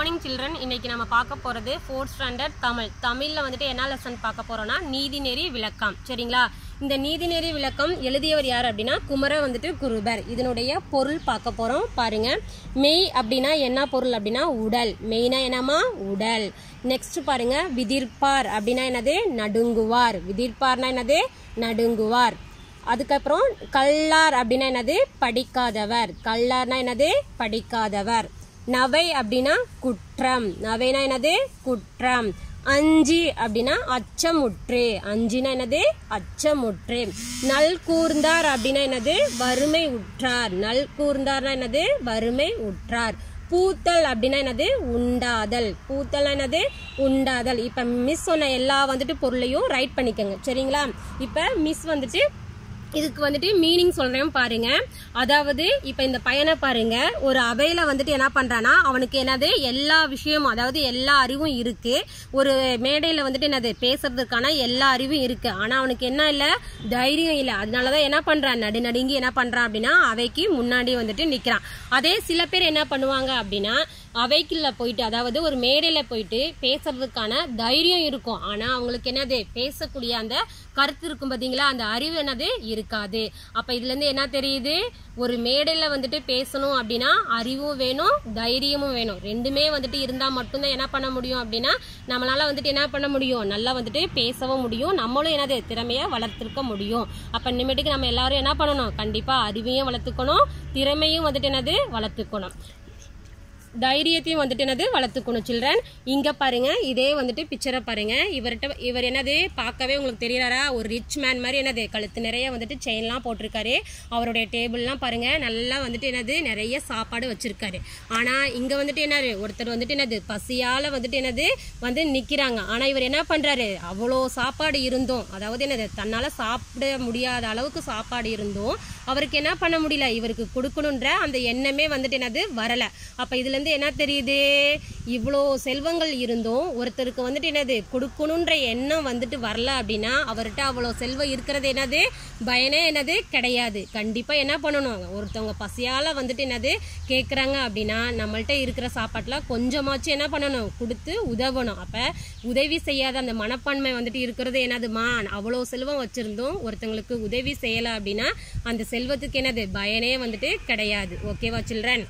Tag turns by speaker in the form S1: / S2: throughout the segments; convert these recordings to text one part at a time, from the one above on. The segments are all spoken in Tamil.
S1: மார்னிங் சில்ட்ரன் இன்னைக்கு நம்ம பார்க்க போகிறது ஃபோர்த் ஸ்டாண்டர்ட் தமிழ் தமிழில் வந்துட்டு என்ன லெசன் பார்க்க போகிறோம்னா நீதிநெறி விளக்கம் சரிங்களா இந்த நீதிநெறி விளக்கம் எழுதியவர் யார் அப்படின்னா குமர வந்துட்டு குருபர் இதனுடைய பொருள் பார்க்க போகிறோம் பாருங்க மெய் அப்படின்னா என்ன பொருள் அப்படின்னா உடல் மெய்னா என்னமா உடல் நெக்ஸ்ட் பாருங்க விதிர்ப்பார் அப்படின்னா என்னது நடுங்குவார் விதிர்ப்பார்னா என்னது நடுங்குவார் அதுக்கப்புறம் கல்லார் அப்படின்னா என்னது படிக்காதவர் கல்லார்னா என்னது படிக்காதவர் நவை அப்படின்னா குற்றம் நவைனா என்னது குற்றம் அஞ்சி அப்படின்னா அச்சமுற்று அஞ்சினா என்னது அச்சமுற்று நல் கூர்ந்தார் அப்படின்னா என்னது வறுமை உற்றார் நல் கூர்ந்தார்னா என்னது வறுமை உற்றார் பூத்தல் அப்படின்னா என்னது உண்டாதல் பூத்தல் என்னது உண்டாதல் இப்ப மிஸ் சொன்ன எல்லா வந்துட்டு பொருளையும் ரைட் பண்ணிக்கோங்க சரிங்களா இப்ப மிஸ் வந்துட்டு இதுக்கு வந்துட்டு மீனிங் சொல்றேன் பாருங்க அதாவது இப்ப இந்த பையனை பாருங்க ஒரு அவையில வந்துட்டு என்ன பண்றானா அவனுக்கு என்னது எல்லா விஷயமும் அதாவது எல்லா அறிவும் இருக்கு ஒரு மேடையில வந்துட்டு என்னது பேசுறதுக்கான எல்லா அறிவும் இருக்கு ஆனா அவனுக்கு என்ன இல்ல தைரியம் இல்ல அதனாலதான் என்ன பண்றான் நடு நடுங்கி என்ன பண்றான் அப்படின்னா அவைக்கு முன்னாடி வந்துட்டு நிக்கிறான் அதே சில பேர் என்ன பண்ணுவாங்க அப்படின்னா அவைக்குள்ள போயிட்டு அதாவது ஒரு மேடையில போயிட்டு பேசுறதுக்கான தைரியம் இருக்கும் ஆனா அவங்களுக்கு என்னது பேசக்கூடிய அந்த கருத்து இருக்கும் பாத்தீங்களா அந்த அறிவு என்னது இருக்காது அப்ப இதுல இருந்து என்ன தெரியுது ஒரு மேடையில வந்துட்டு பேசணும் அப்படின்னா அறிவும் வேணும் தைரியமும் வேணும் ரெண்டுமே வந்துட்டு இருந்தா மட்டும்தான் என்ன பண்ண முடியும் அப்படின்னா நம்மளால வந்துட்டு என்ன பண்ண முடியும் நல்லா வந்துட்டு பேசவும் முடியும் நம்மளும் என்னது திறமைய வளர்த்துருக்க முடியும் அப்ப இனிமேட்டுக்கு நம்ம எல்லாரும் என்ன பண்ணணும் கண்டிப்பா அறிவையும் வளர்த்துக்கணும் திறமையும் வந்துட்டு என்னது வளர்த்துக்கணும் தைரியத்தையும் வந்துட்டு என்னது வளர்த்துக்கணும் சில்ட்ரன் இங்க பாருங்க இதே வந்துட்டு பிக்சரை பாருங்க இவர்கிட்ட இவர் என்னது பார்க்கவே உங்களுக்கு தெரியறாரா ஒரு ரிச் மேன் மாதிரி என்னது கழுத்து நிறைய வந்துட்டு செயின்லாம் போட்டிருக்காரு அவருடைய டேபிள்லாம் பாருங்க நல்லா வந்துட்டு என்னது நிறைய சாப்பாடு வச்சிருக்காரு ஆனா இங்க வந்துட்டு என்னது ஒருத்தர் வந்துட்டு என்னது பசியால வந்துட்டு என்னது வந்து நிக்கிறாங்க ஆனா இவர் என்ன பண்றாரு அவ்வளோ சாப்பாடு இருந்தும் அதாவது என்னது தன்னால சாப்பிட முடியாத அளவுக்கு சாப்பாடு இருந்தும் அவருக்கு என்ன பண்ண முடியல இவருக்கு கொடுக்கணுன்ற அந்த எண்ணமே வந்துட்டு என்னது வரல அப்ப இதுல இருந்து என்ன தெரியுது இவ்வளோ செல்வங்கள் இருந்தும் ஒருத்தருக்கு வந்துட்டு என்னது கொடுக்கணுன்ற எண்ணம் வந்துட்டு வரல அப்படின்னா அவர்கிட்ட அவ்வளோ செல்வம் இருக்கிறது என்னது பயனே என்னது கிடையாது கண்டிப்பா என்ன பண்ணணும் ஒருத்தவங்க பசியால வந்துட்டு என்னது கேட்குறாங்க அப்படின்னா நம்மள்ட்ட இருக்கிற சாப்பாட்டுல கொஞ்சமாச்சும் என்ன பண்ணணும் கொடுத்து உதவணும் அப்ப உதவி செய்யாத அந்த மனப்பான்மை வந்துட்டு இருக்கிறது என்னதுமா அவ்வளோ செல்வம் வச்சிருந்தோம் ஒருத்தவங்களுக்கு உதவி செய்யல அப்படின்னா அந்த செல்வத்துக்கு என்னது பயனே வந்துட்டு கிடையாது ஓகேவா சில்ட்ரன்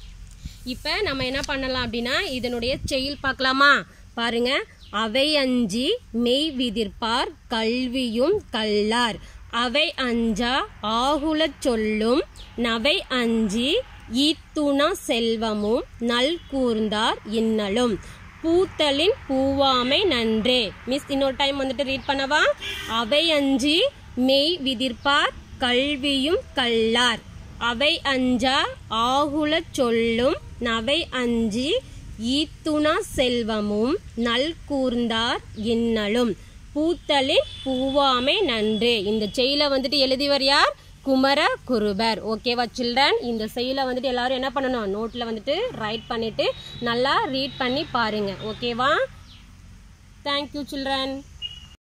S1: இப்ப நம்ம என்ன பண்ணலாம் அப்படின்னா இதனுடைய செயல் பார்க்கலாமா பாருங்க அவை அஞ்சி மெய் விதிர்ப்பார் கல்வியும் கல்லார் அவை அஞ்சா ஆகுலச் சொல்லும் நவை அஞ்சி ஈத்துணா செல்வமும் நல் கூர்ந்தார் இன்னலும் பூத்தலின் பூவாமை நன்றே மிஸ் இன்னொரு டைம் வந்துட்டு ரீட் பண்ணவா அவை அஞ்சி மெய் விதிர்ப்பார் கல்வியும் கல்லார் அவை அஞ்சா ஆகுலச் சொல்லும் நவை அஞ்சி ஈத்துணா செல்வமும் நல் கூர்ந்தார் இன்னலும் பூத்தலின் பூவாமை நன்று இந்த செயல வந்துட்டு எழுதிவர் யார் குமர குருபர் ஓகேவா சில்ட்ரன் இந்த செயலை வந்துட்டு எல்லாரும் என்ன பண்ணணும் நோட்ல வந்துட்டு ரைட் பண்ணிட்டு நல்லா ரீட் பண்ணி பாருங்க ஓகேவா தேங்க்யூ சில்ட்ரன்